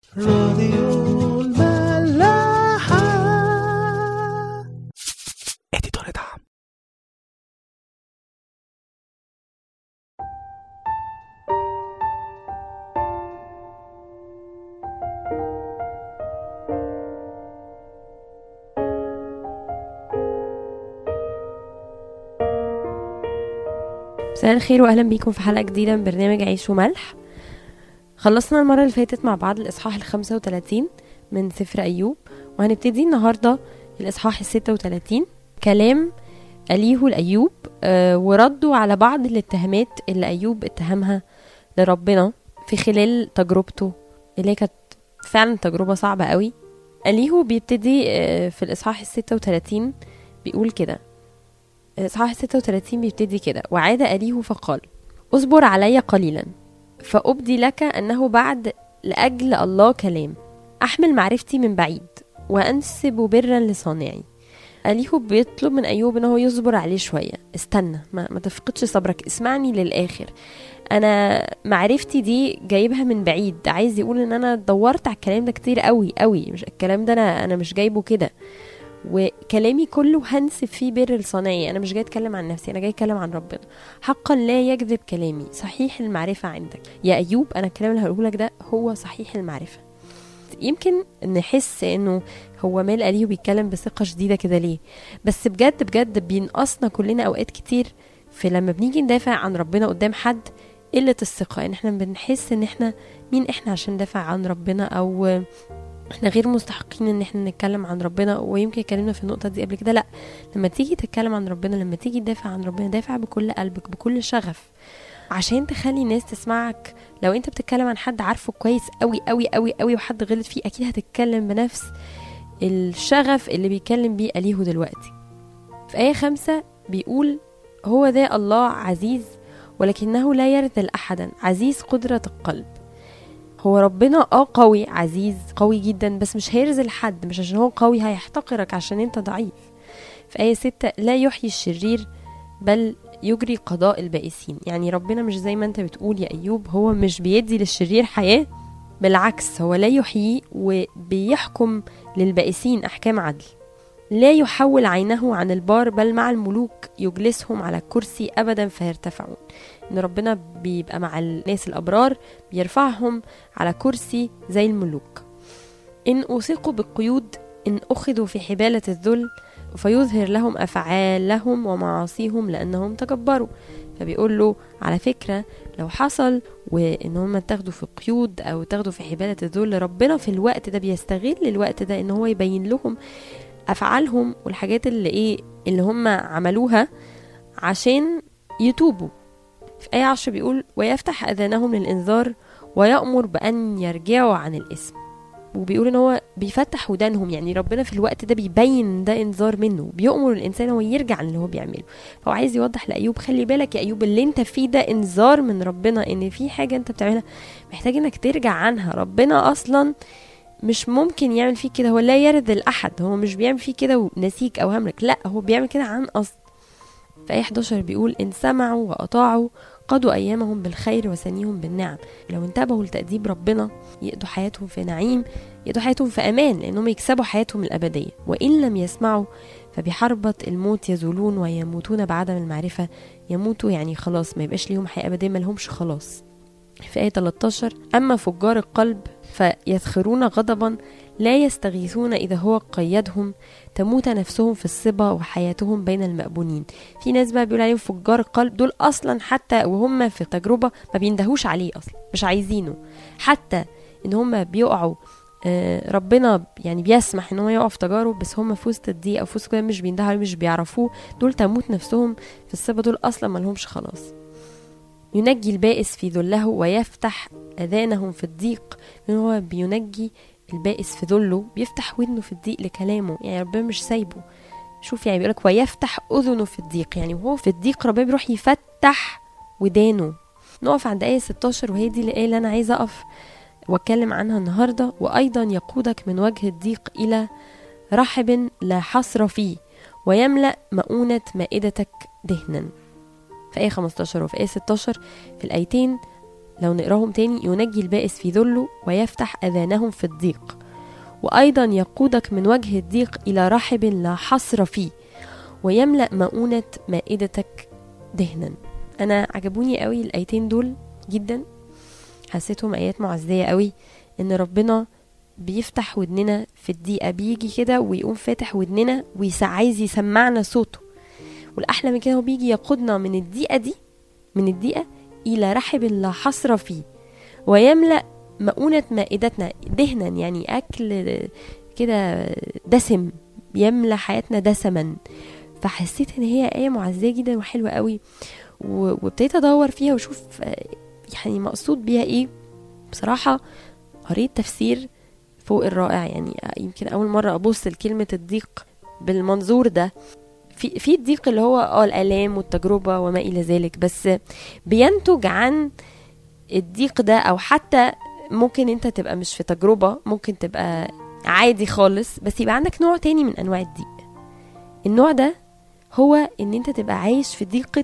راديو الملاحة اديتور دعم مساء الخير واهلا بيكم في حلقه جديده من برنامج عيش وملح خلصنا المره اللي فاتت مع بعض الاصحاح ال 35 من سفر ايوب وهنبتدي النهارده الاصحاح ال 36 كلام اليهو لايوب آه ورده على بعض الاتهامات اللي ايوب اتهمها لربنا في خلال تجربته اللي هي كانت فعلا تجربه صعبه قوي اليهو بيبتدي آه في الاصحاح ال 36 بيقول كده اصحاح 36 بيبتدي كده وعاد أليه فقال اصبر علي قليلا فأبدي لك أنه بعد لأجل الله كلام أحمل معرفتي من بعيد وأنسب برا لصانعي أليه بيطلب من أيوب أنه يصبر عليه شوية استنى ما, ما تفقدش صبرك اسمعني للآخر أنا معرفتي دي جايبها من بعيد عايز يقول إن أنا دورت على الكلام ده كتير قوي قوي مش الكلام ده أنا أنا مش جايبه كده وكلامي كله هنسب فيه بر لصانعي انا مش جاي اتكلم عن نفسي انا جاي اتكلم عن ربنا حقا لا يكذب كلامي صحيح المعرفه عندك يا ايوب انا الكلام اللي هقوله لك ده هو صحيح المعرفه يمكن نحس انه هو مال اليه بيتكلم بثقه شديده كده ليه بس بجد بجد بينقصنا كلنا اوقات كتير في لما بنيجي ندافع عن ربنا قدام حد قله الثقه ان احنا بنحس ان احنا مين احنا عشان ندافع عن ربنا او احنا غير مستحقين ان احنا نتكلم عن ربنا ويمكن اتكلمنا في النقطه دي قبل كده لا لما تيجي تتكلم عن ربنا لما تيجي تدافع عن ربنا دافع بكل قلبك بكل شغف عشان تخلي الناس تسمعك لو انت بتتكلم عن حد عارفه كويس قوي قوي قوي قوي وحد غلط فيه اكيد هتتكلم بنفس الشغف اللي بيتكلم بيه أليه دلوقتي في آية خمسة بيقول هو ذا الله عزيز ولكنه لا يرذل أحدا عزيز قدرة القلب هو ربنا اه قوي عزيز قوي جدا بس مش هيرزل حد مش عشان هو قوي هيحتقرك عشان انت ضعيف في آية ستة لا يحيي الشرير بل يجري قضاء البائسين يعني ربنا مش زي ما انت بتقول يا أيوب هو مش بيدي للشرير حياة بالعكس هو لا يحييه وبيحكم للبائسين أحكام عدل لا يحول عينه عن البار بل مع الملوك يجلسهم على الكرسي أبدا فيرتفعون ان ربنا بيبقى مع الناس الابرار بيرفعهم على كرسي زي الملوك ان اوثقوا بالقيود ان اخذوا في حباله الذل فيظهر لهم افعالهم ومعاصيهم لانهم تكبروا فبيقول له على فكره لو حصل وان هم تاخدوا في قيود او تاخدوا في حباله الذل ربنا في الوقت ده بيستغل الوقت ده ان هو يبين لهم افعالهم والحاجات اللي ايه اللي هم عملوها عشان يتوبوا في آية عشر بيقول ويفتح أذانهم للإنذار ويأمر بأن يرجعوا عن الإثم وبيقول ان هو بيفتح ودانهم يعني ربنا في الوقت ده بيبين ده انذار منه بيأمر الانسان هو يرجع عن اللي هو بيعمله فهو عايز يوضح لايوب خلي بالك يا ايوب اللي انت فيه ده انذار من ربنا ان في حاجه انت بتعملها محتاج انك ترجع عنها ربنا اصلا مش ممكن يعمل فيك كده هو لا يرذل احد هو مش بيعمل فيك كده ونسيك او هملك لا هو بيعمل كده عن قصد في آية 11 بيقول إن سمعوا وأطاعوا قضوا أيامهم بالخير وسنيهم بالنعم لو انتبهوا لتأديب ربنا يقضوا حياتهم في نعيم يقضوا حياتهم في أمان لأنهم يكسبوا حياتهم الأبدية وإن لم يسمعوا فبحربة الموت يزولون ويموتون بعدم المعرفة يموتوا يعني خلاص ما يبقاش ليهم حياة أبدية ملهمش خلاص في آية 13 أما فجار القلب فيسخرون غضبا لا يستغيثون إذا هو قيدهم تموت نفسهم في الصبا وحياتهم بين المأبونين في ناس بقى بيقول عليهم فجار القلب دول أصلا حتى وهم في تجربة ما بيندهوش عليه أصلا مش عايزينه حتى إن هم بيقعوا آه، ربنا يعني بيسمح ان هم يقعوا في تجارب بس هم في وسط الضيق او في وسط كده مش بيندهوا عليه مش بيعرفوه دول تموت نفسهم في الصبا دول اصلا ملهمش خلاص ينجي البائس في ذله ويفتح اذانهم في الضيق ان هو بينجي البائس في ذله بيفتح ودنه في الضيق لكلامه يعني ربنا مش سايبه شوف يعني بيقولك ويفتح اذنه في الضيق يعني وهو في الضيق ربنا بيروح يفتح ودانه نقف عند آية 16 وهي دي الآية اللي أنا عايزة أقف واتكلم عنها النهارده وايضا يقودك من وجه الضيق الى رحب لا حصر فيه ويملا مؤونه مائدتك دهنا في آية 15 وفي آية 16 في الآيتين لو نقراهم تاني ينجي البائس في ذله ويفتح أذانهم في الضيق وأيضا يقودك من وجه الضيق إلى رحب لا حصر فيه ويملأ مؤونة مائدتك دهنا أنا عجبوني قوي الآيتين دول جدا حسيتهم آيات معزية قوي إن ربنا بيفتح ودننا في الدقيقة بيجي كده ويقوم فاتح ودننا وعايز يسمعنا صوته والأحلى من كده هو بيجي يقودنا من الدقيقة دي من الدقيقة إلى رحب لا حصر فيه ويملأ مؤونة مائدتنا دهنا يعني أكل كده دسم يملى حياتنا دسما فحسيت ان هي آية معزية جدا وحلوة قوي و- وابتديت ادور فيها واشوف آه، يعني مقصود بيها ايه بصراحة قريت تفسير فوق الرائع يعني آه، يمكن اول مرة ابص لكلمة الضيق بالمنظور ده في في الضيق اللي هو اه الالام والتجربه وما الى ذلك بس بينتج عن الضيق ده او حتى ممكن انت تبقى مش في تجربه ممكن تبقى عادي خالص بس يبقى عندك نوع تاني من انواع الضيق النوع ده هو ان انت تبقى عايش في ضيقه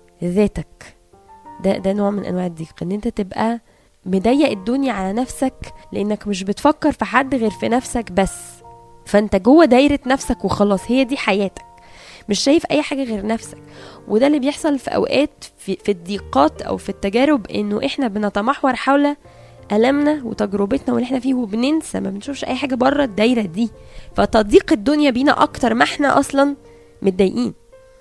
ذاتك ده ده نوع من انواع الضيق ان انت تبقى مضيق الدنيا على نفسك لانك مش بتفكر في حد غير في نفسك بس فانت جوه دايره نفسك وخلاص هي دي حياتك مش شايف اي حاجه غير نفسك وده اللي بيحصل في اوقات في, في الضيقات او في التجارب انه احنا بنتمحور حول ألمنا وتجربتنا واللي احنا فيه وبننسى ما بنشوفش أي حاجة بره الدايرة دي فتضيق الدنيا بينا أكتر ما احنا أصلا متضايقين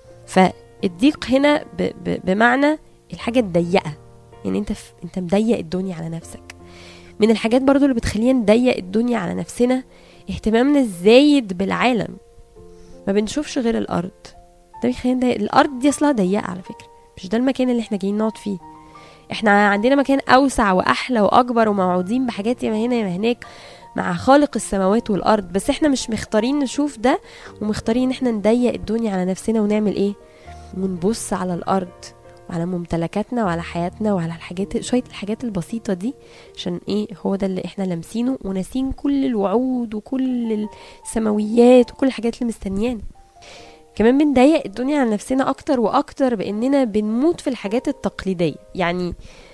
فالضيق هنا ب ب بمعنى الحاجة الضيقة يعني انت ف... انت مضيق الدنيا على نفسك من الحاجات برضو اللي بتخلينا نضيق الدنيا على نفسنا اهتمامنا الزايد بالعالم ما بنشوفش غير الارض ده بيخلينا نضيق الارض دي اصلها ضيقه على فكره مش ده المكان اللي احنا جايين نقعد فيه احنا عندنا مكان اوسع واحلى واكبر وموعودين بحاجات ياما هنا ياما هناك مع خالق السماوات والارض بس احنا مش مختارين نشوف ده ومختارين ان احنا نضيق الدنيا على نفسنا ونعمل ايه ونبص على الارض وعلى ممتلكاتنا وعلى حياتنا وعلى الحاجات شويه الحاجات البسيطه دي عشان ايه هو ده اللي احنا لامسينه وناسين كل الوعود وكل السماويات وكل الحاجات اللي مستنيانا كمان بنضيق الدنيا على نفسنا اكتر واكتر باننا بنموت في الحاجات التقليديه يعني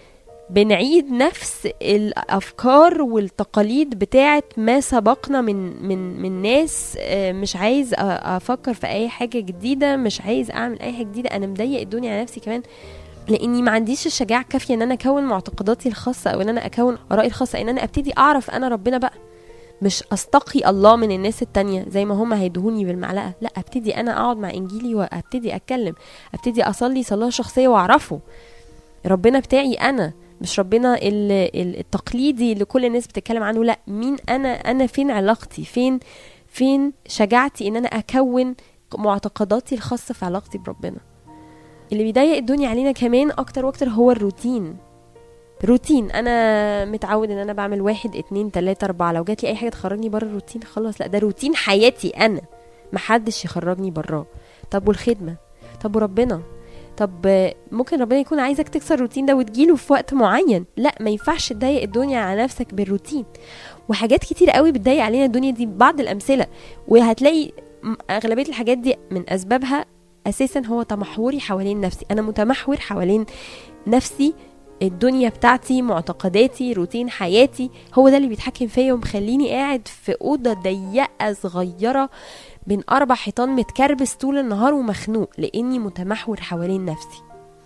بنعيد نفس الافكار والتقاليد بتاعت ما سبقنا من من من ناس آه، مش عايز أ- افكر في اي حاجه جديده مش عايز اعمل اي حاجه جديده انا مضيق الدنيا على نفسي كمان لاني ما عنديش الشجاعه الكافيه ان انا اكون معتقداتي الخاصه او ان انا اكون ارائي الخاصه ان انا ابتدي اعرف انا ربنا بقى مش استقي الله من الناس التانية زي ما هم هيدهوني بالمعلقه لا ابتدي انا اقعد مع انجيلي وابتدي اتكلم ابتدي اصلي صلاه شخصيه واعرفه ربنا بتاعي انا مش ربنا ال- ال- التقليدي اللي كل الناس بتتكلم عنه لا مين انا انا فين علاقتي فين فين شجاعتي ان انا اكون معتقداتي الخاصه في علاقتي بربنا اللي بيضيق الدنيا علينا كمان اكتر واكتر هو الروتين روتين انا متعود ان انا بعمل واحد اتنين تلاتة اربعة لو جات لي اي حاجة تخرجني بره الروتين خلاص لا ده روتين حياتي انا محدش يخرجني براه طب والخدمة طب وربنا طب آه، ممكن ربنا يكون عايزك تكسر الروتين ده وتجيله في وقت معين لا ما ينفعش تضايق الدنيا على نفسك بالروتين وحاجات كتير قوي بتضايق علينا الدنيا دي بعض الامثله وهتلاقي م- اغلبيه الحاجات دي من اسبابها اساسا هو تمحوري حوالين نفسي انا متمحور حوالين نفسي الدنيا بتاعتي معتقداتي روتين حياتي هو ده اللي بيتحكم فيا ومخليني قاعد في اوضه ضيقه صغيره بين اربع حيطان متكربس طول النهار ومخنوق لاني متمحور حوالين نفسي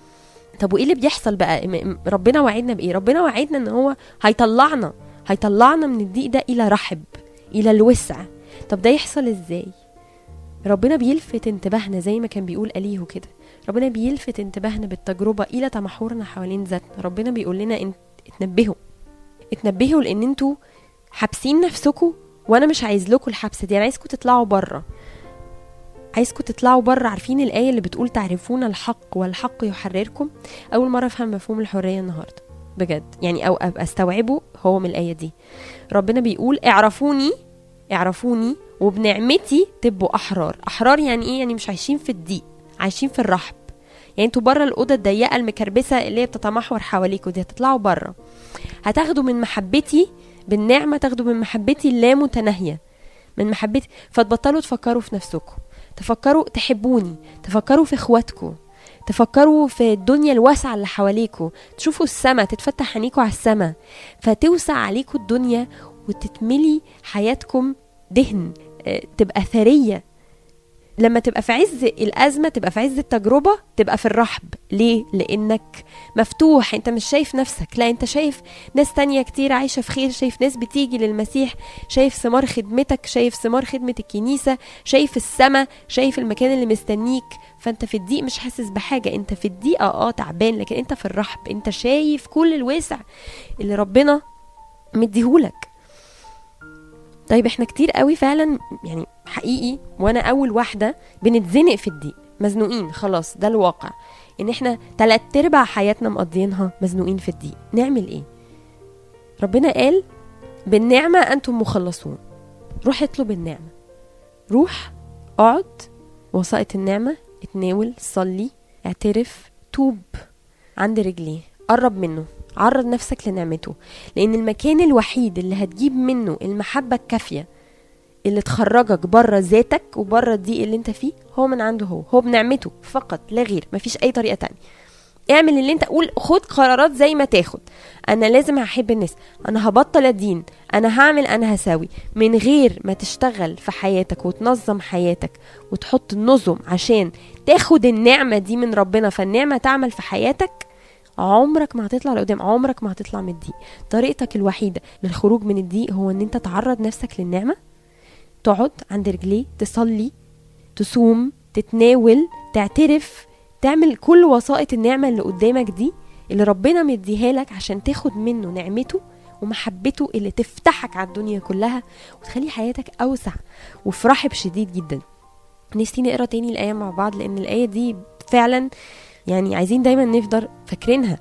طب وايه اللي بيحصل بقى م- م- ربنا وعدنا بايه ربنا وعدنا ان هو هيطلعنا هيطلعنا من الضيق ده الى رحب الى الوسع طب ده يحصل ازاي ربنا بيلفت انتباهنا زي ما كان بيقول أليه كده ربنا بيلفت انتباهنا بالتجربة إلى تمحورنا حوالين ذاتنا ربنا بيقول لنا ان... اتنبهوا اتنبهوا لأن انتوا حابسين نفسكم وأنا مش عايز لكم الحبس دي أنا عايزكم تطلعوا بره عايزكم تطلعوا بره عارفين الآية اللي بتقول تعرفون الحق والحق يحرركم أول مرة أفهم مفهوم الحرية النهاردة بجد يعني أو أبقى استوعبه هو من الآية دي ربنا بيقول اعرفوني اعرفوني وبنعمتي تبقوا احرار احرار يعني ايه يعني مش عايشين في الضيق عايشين في الرحب يعني انتوا بره الاوضه الضيقه المكربسه اللي هي بتتمحور حواليكوا دي هتطلعوا بره هتاخدوا من محبتي بالنعمه تاخدوا من محبتي اللامتناهيه من محبتي فتبطلوا تفكروا في نفسكم تفكروا تحبوني تفكروا في اخواتكم تفكروا في الدنيا الواسعة اللي حواليكوا تشوفوا السما تتفتح عينيكوا على السما فتوسع عليكوا الدنيا وتتملي حياتكم دهن آه، تبقى ثرية لما تبقى في عز الأزمة تبقى في عز التجربة تبقى في الرحب ليه؟ لأنك مفتوح انت مش شايف نفسك لا انت شايف ناس تانية كتير عايشة في خير شايف ناس بتيجي للمسيح شايف ثمار خدمتك شايف ثمار خدمة الكنيسة شايف السما شايف المكان اللي مستنيك فانت في الضيق مش حاسس بحاجة انت في الضيقة اه تعبان لكن انت في الرحب انت شايف كل الواسع اللي ربنا مديهولك طيب احنا كتير قوي فعلا يعني حقيقي وانا اول واحده بنتزنق في الضيق مزنوقين خلاص ده الواقع ان احنا تلات ارباع حياتنا مقضيينها مزنوقين في الضيق نعمل ايه ربنا قال بالنعمه انتم مخلصون روح اطلب النعمه روح اقعد وسائط النعمه اتناول صلي اعترف توب عند رجليه قرب منه عرض نفسك لنعمته لان المكان الوحيد اللي هتجيب منه المحبه الكافيه اللي تخرجك بره ذاتك وبره الضيق اللي انت فيه هو من عنده هو هو بنعمته فقط لا غير مفيش اي طريقه تانية اعمل اللي انت قول خد قرارات زي ما تاخد انا لازم هحب الناس انا هبطل ادين انا هعمل انا هساوي من غير ما تشتغل في حياتك وتنظم حياتك وتحط نظم عشان تاخد النعمه دي من ربنا فالنعمه تعمل في حياتك عمرك ما هتطلع لقدام عمرك ما هتطلع من الضيق طريقتك الوحيده للخروج من الضيق هو ان انت تعرض نفسك للنعمه تقعد عند رجليه تصلي تصوم تتناول تعترف تعمل كل وسائط النعمة اللي قدامك دي اللي ربنا مديها لك عشان تاخد منه نعمته ومحبته اللي تفتحك على الدنيا كلها وتخلي حياتك أوسع وفي رحب شديد جدا نفسي نقرا تاني الآية مع بعض لأن الآية دي فعلا يعني عايزين دايما نفضل فاكرينها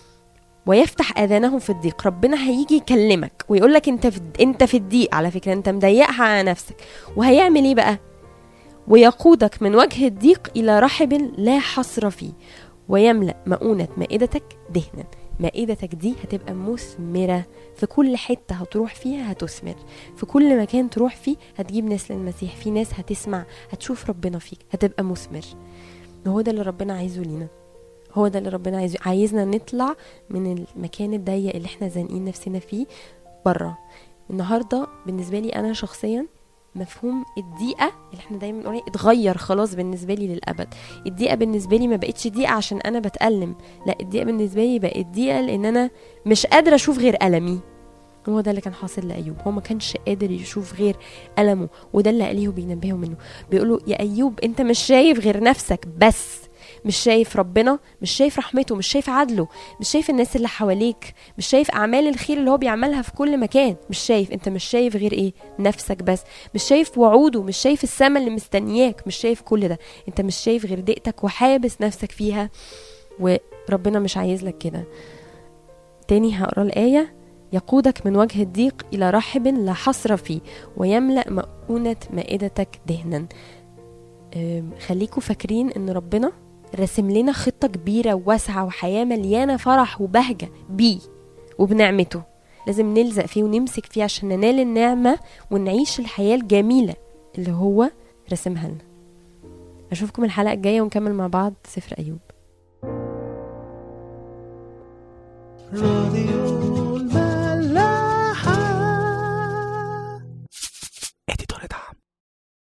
ويفتح اذانهم في الضيق ربنا هيجي يكلمك ويقول لك انت في انت في الضيق على فكره انت مضيقها على نفسك وهيعمل ايه بقى ويقودك من وجه الضيق الى رحب لا حصر فيه ويملا مؤونه مائدتك دهنا مائدتك دي هتبقى مثمرة في كل حتة هتروح فيها هتثمر في كل مكان تروح فيه هتجيب ناس للمسيح في ناس هتسمع هتشوف ربنا فيك هتبقى مثمر وهو ده اللي ربنا عايزه لينا هو ده اللي ربنا عايزه عايزنا نطلع من المكان الضيق اللي احنا زانقين نفسنا فيه بره النهارده بالنسبه لي انا شخصيا مفهوم الضيقه اللي احنا دايما بنقول عليه اتغير خلاص بالنسبه لي للابد الضيقه بالنسبه لي ما بقتش ضيقه عشان انا بتالم لا الضيقه بالنسبه لي بقت ضيقه لان انا مش قادره اشوف غير المي هو ده اللي كان حاصل لايوب هو ما كانش قادر يشوف غير المه وده اللي قاليه بينبهه منه بيقولوا يا ايوب انت مش شايف غير نفسك بس مش شايف ربنا مش شايف رحمته مش شايف عدله مش شايف الناس اللي حواليك مش شايف اعمال الخير اللي هو بيعملها في كل مكان مش شايف انت مش شايف غير ايه نفسك بس مش شايف وعوده مش شايف السما اللي مستنياك مش شايف كل ده انت مش شايف غير ضيقتك وحابس نفسك فيها وربنا مش عايز لك كده تاني هقرا الايه يقودك من وجه الضيق إلى رحب لا حصر فيه ويملأ مؤونة مائدتك دهنا أم، خليكوا فاكرين ان ربنا رسم لنا خطة كبيرة وواسعة وحياة مليانة فرح وبهجة بيه وبنعمته لازم نلزق فيه ونمسك فيه عشان ننال النعمة ونعيش الحياة الجميلة اللي هو رسمها لنا أشوفكم الحلقة الجاية ونكمل مع بعض سفر أيوب روح